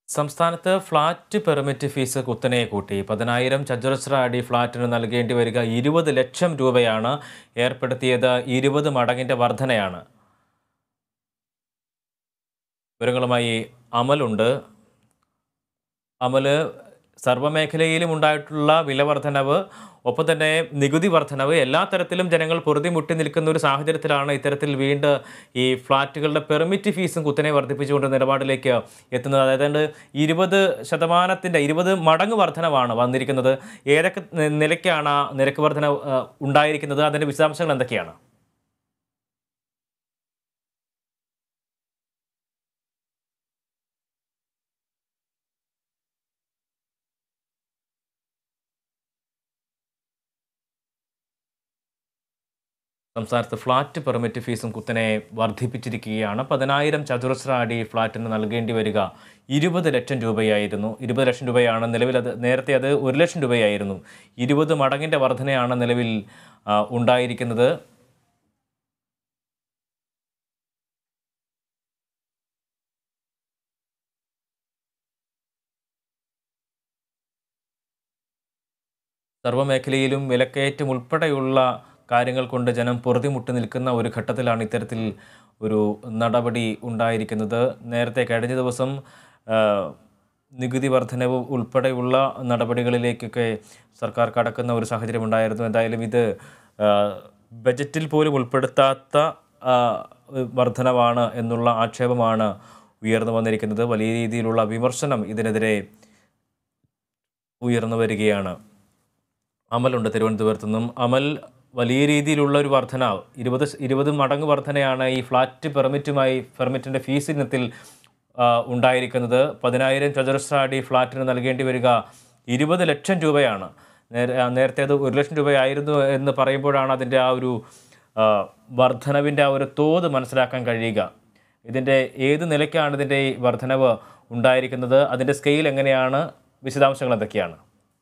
സംസ്ഥാനത്ത് flat permit fees കുത്തനെ കൂട്ടി പതിനായിരം ചതുരശ്ര അടി ഫ്ളാറ്റിന് നൽകേണ്ടി വരിക ഇരുപത് ലക്ഷം രൂപയാണ് ഏർപ്പെടുത്തിയത് ഇരുപത് മടങ്ങിൻ്റെ വർധനയാണ് വിവരങ്ങളുമായി അമലുണ്ട് അമല് സർവ്വമേഖലയിലും ഉണ്ടായിട്ടുള്ള വില വർധനവ് ഒപ്പം തന്നെ നികുതി വർധനവ് എല്ലാ തരത്തിലും ജനങ്ങൾ പൊറുതിമുട്ടി നിൽക്കുന്ന ഒരു സാഹചര്യത്തിലാണ് ഇത്തരത്തിൽ വീണ്ടും ഈ ഫ്ളാറ്റുകളുടെ പെർമിറ്റ് ഫീസും കുത്തനെ വർദ്ധിപ്പിച്ചുകൊണ്ട് നിലപാടിലേക്ക് എത്തുന്നത് അതായത് ഇരുപത് ശതമാനത്തിൻ്റെ ഇരുപത് മടങ്ങ് വർധനവാണ് വന്നിരിക്കുന്നത് ഏതൊക്കെ നി- നിലയ്ക്കാണ് ആ നിരക്ക് വർധന ആ, ഉണ്ടായിരിക്കുന്നത് അതിൻ്റെ വിശദാംശങ്ങൾ എന്തൊക്കെയാണ് സംസ്ഥാനത്ത് ഫ്ളാറ്റ് പെർമിറ്റ് ഫീസും കുത്തനെ വർദ്ധിപ്പിച്ചിരിക്കുകയാണ് പതിനായിരം ചതുരശ്ര അടി ഫ്ളാറ്റിന് നൽകേണ്ടി വരിക ഇരുപത് ലക്ഷം രൂപയായിരുന്നു ഇരുപത് ലക്ഷം രൂപയാണ് നിലവിൽ അത് നേരത്തെ അത് ഒരു ലക്ഷം രൂപയായിരുന്നു ഇരുപത് മടങ്ങിൻ്റെ വർധനയാണ് നിലവിൽ ആ, ഉണ്ടായിരിക്കുന്നത് സർവ്വമേഖലയിലും വിലക്കയറ്റം ഉൾപ്പെടെയുള്ള കാര്യങ്ങൾ കൊണ്ട് ജനം പൊറുതിമുട്ടി നിൽക്കുന്ന ഒരു ഘട്ടത്തിലാണ് ഇത്തരത്തിൽ ഒരു നടപടി ഉണ്ടായിരിക്കുന്നത് നേരത്തെ കഴിഞ്ഞ ദിവസം ആ, നികുതി വർധനവ് ഉൾപ്പെടെയുള്ള നടപടികളിലേക്കൊക്കെ സർക്കാർ കടക്കുന്ന ഒരു സാഹചര്യം ഉണ്ടായിരുന്നു എന്തായാലും ഇത് ആ, ബജറ്റിൽ പോലും ഉൾപ്പെടുത്താത്ത ആ, വർധനവാണ് എന്നുള്ള ആക്ഷേപമാണ് ഉയർന്നു വന്നിരിക്കുന്നത് വലിയ രീതിയിലുള്ള വിമർശനം ഇതിനെതിരെ ഉയർന്നു വരികയാണ് അമലുണ്ട് തിരുവനന്തപുരത്തു നിന്നും അമൽ വലിയ രീതിയിലുള്ള ഒരു വർധന ഇരുപത് ശ- ഇരുപത് മടങ്ങ് വർധനയാണ് ഈ ഫ്ലാറ്റ് പെർമിറ്റുമായി പെർമിറ്റിൻ്റെ ഫീസ് ഇനത്തിൽ ആ, ഉണ്ടായിരിക്കുന്നത് പതിനായിരം ചതുരശ്ര അടി ഫ്ലാറ്റിന് നൽകേണ്ടി വരിക ഇരുപത് ലക്ഷം രൂപയാണ് നേരെ ആ, നേരത്തെ അത് ഒരു ലക്ഷം രൂപയായിരുന്നു എന്ന് പറയുമ്പോഴാണ് അതിൻ്റെ ആ ഒരു ആ, വർധനവിൻ്റെ ആ ഒരു തോത് മനസ്സിലാക്കാൻ കഴിയുക ഇതിൻ്റെ ഏത് നിലയ്ക്കാണ് ഇതിൻ്റെ ഈ വർധനവ് ഉണ്ടായിരിക്കുന്നത് അതിൻ്റെ സ്കെയിൽ എങ്ങനെയാണ് വിശദാംശങ്ങൾ എന്തൊക്കെയാണ്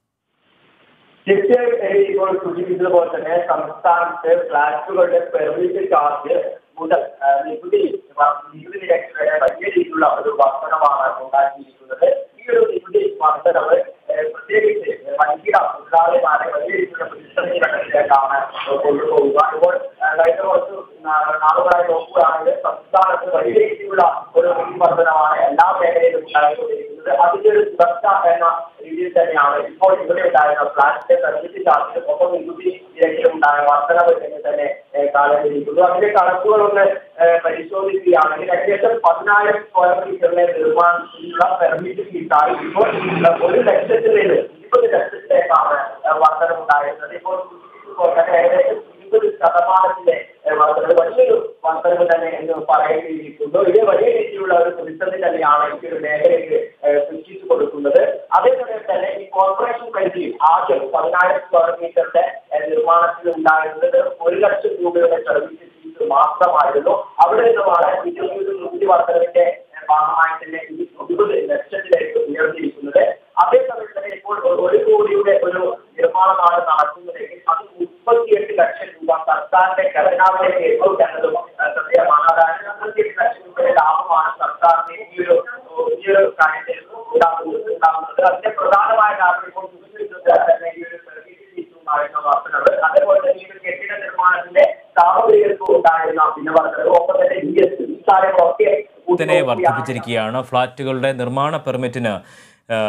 തീർച്ചയായും ഇപ്പോൾ സൂചിപ്പിച്ചതുപോലെ തന്നെ സംസ്ഥാനത്ത് ഫ്ലാറ്റുകളുടെ പെർമിറ്റ് ചാർജ് മുതൽ ആ, നികുതി വ- നികുതി നിരക്ക് വരെ വലിയ രീതിയിലുള്ള ഒരു വർധനമാണ് ഉണ്ടാക്കിയിരിക്കുന്നത് ഈ ഒരു നികുതി വർധനവ് ഏ, പ്രത്യേകിച്ച് വൻകിട തൊഴിലാളിമാരെ വലിയ രീതിയിലുള്ള പ്രതിസന്ധി ഘട്ടത്തിലേക്കാണ് കൊണ്ടുപോകുക ഇപ്പോൾ ആ, കഴിഞ്ഞ കുറച്ച് നാ- നാളുകളായി നോക്കുകയാണെങ്കിൽ സംസ്ഥാനത്ത് വലിയ രീതിയിലുള്ള ഒരു നികുതി വർധനമാണ് എല്ലാ മേഖലയിലും ഉണ്ടായിക്കൊണ്ടിരിക്കുന്നത് അതിന്റെ ഒരു തുടർച്ച എന്ന രീതിയിൽ തന്നെയാണ് ഇപ്പോൾ ഇവിടെ ഉണ്ടായിരുന്ന ഫ്ലാറ്റിന്റെ പെർമിറ്റ് ചാർജ് ഒപ്പം നികുതി നിരക്കിലുണ്ടായ വർധനവ് എന്ന് തന്നെ ഏഹ്, കാണേണ്ടിയിരിക്കുന്നു അതിന്റെ കണക്കുകളൊന്ന് ഏഹ്, പരിശോധിക്കുകയാണെങ്കിൽ ഏകദേശം പതിനായിരം സ്ക്വയർ മീറ്ററിലെ നിർമ്മാണത്തിനുള്ള പെർമിറ്റ് ഫീസായി ഇപ്പോൾ ഏഹ്, ഒരു ലക്ഷത്തിൽ നിന്ന് ഇരുപത് ലക്ഷത്തിലേക്കാണ് ഏഹ്, വർധനവുണ്ടായിരുന്നത് ഇപ്പോൾ സൂചിപ്പിച്ചതുപോലെ തന്നെ ഏകദേശം ഇരുപത് ശതമാനത്തിന്റെ ഏഹ്, വർധനവ് വലിയൊരു വർധനവ് തന്നെ എന്ന് പറയേണ്ടിയിരിക്കുന്നു ഇത് വലിയ രീതിയിലുള്ള ഒരു പ്രതിസന്ധി തന്നെയാണ് ഈ ഒരു മേഖലയ്ക്ക് ഏഹ്, സൃഷ്ടിച്ചു കൊടുക്കുന്നത് അതേസമയം തന്നെ ഈ കോർപ്പറേഷൻ പരിധി ആദ്യം പതിനായിരം സ്ക്വയർ മീറ്ററിന്റെ ഏഹ്, നിർമ്മാണത്തിൽ ഉണ്ടായിരുന്നത് ഒരു ലക്ഷം രൂപയുടെ സർവീസ് ഫീസ് മാത്രമായിരുന്നു അവിടെ നിന്നുമാണ് ഇരുപത് നികുതി വർധനവിന്റെ ഏഹ്, ഭാഗമായി തന്നെ ഈ ഒൻപത് ലക്ഷത്തിലേക്ക് ഉയർന്നിരിക്കുന്നത് അതേസമയം തന്നെ ഇപ്പോൾ ഒരു- ഒരു കോടിയുടെ ഒരു നിർമ്മാണമാണ് നടക്കുന്നതെങ്കിൽ അത് മുപ്പത്തിയെട്ട് ലക്ഷം രൂപ സർക്കാരിന്റെ ഖജനാവിലേക്ക് എത്തും എന്നതും ഏഹ്, ശ്രദ്ധേയമാണ് അതായത് മുപ്പത്തിയെട്ട് ലക്ഷം രൂപയുടെ ലാഭമാണ് സർക്കാരിന് ഈ ഒരു ഈ ഒരു കാര്യത്തിൽ ഉണ്ടാക്കുന്നത് ഉണ്ടാകുന്നത് അതിന്റെ പ്രധാനമായ കാരണം ഇപ്പോൾ സൂചിപ്പിച്ചത് തന്നെ ഈ ഒരു സർവീസ് ഫീസുണ്ടായിരുന്ന വർധനവ് അതേപോലെ തന്നെ ഈ ഒരു കെട്ടിട നിർമ്മാണത്തിന്റെ താപനിലയ്ക്ക് ഉണ്ടായിരുന്ന പിന്നെ വർധനവ് ഒപ്പം തന്നെ ജി എസ് ടി ഈ കാര്യങ്ങളൊക്കെ കുത്തനെ വർദ്ധിപ്പിച്ചിരിക്കുകയാണ് ഫ്ളാറ്റുകളുടെ നിർമ്മാണ പെർമിറ്റിന് ആ,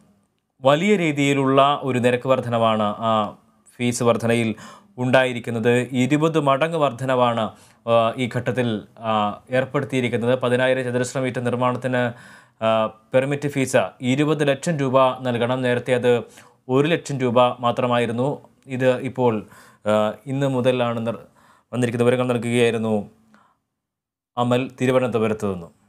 വലിയ രീതിയിലുള്ള ഒരു നിരക്ക് വർധനവാണ് ആ ഫീസ് വർധനയിൽ ഉണ്ടായിരിക്കുന്നത് ഇരുപത് മടങ്ങ് വർധനവാണ് ആ, ഈ ഘട്ടത്തിൽ ആ, ഏർപ്പെടുത്തിയിരിക്കുന്നത് പതിനായിരം ചതുരശ്ര മീറ്റർ നിർമ്മാണത്തിന് ആ, പെർമിറ്റ് ഫീസ് ഇരുപത് ലക്ഷം രൂപ നൽകണം നേരത്തെ അത് ഒരു ലക്ഷം രൂപ മാത്രമായിരുന്നു ഇത് ഇപ്പോൾ ആ, ഇന്ന് മുതലാണ് നിർ- വന്നിരിക്കുന്ന വിവരങ്ങൾ നൽകുകയായിരുന്നു അമൽ തിരുവനന്തപുരത്ത് നിന്നും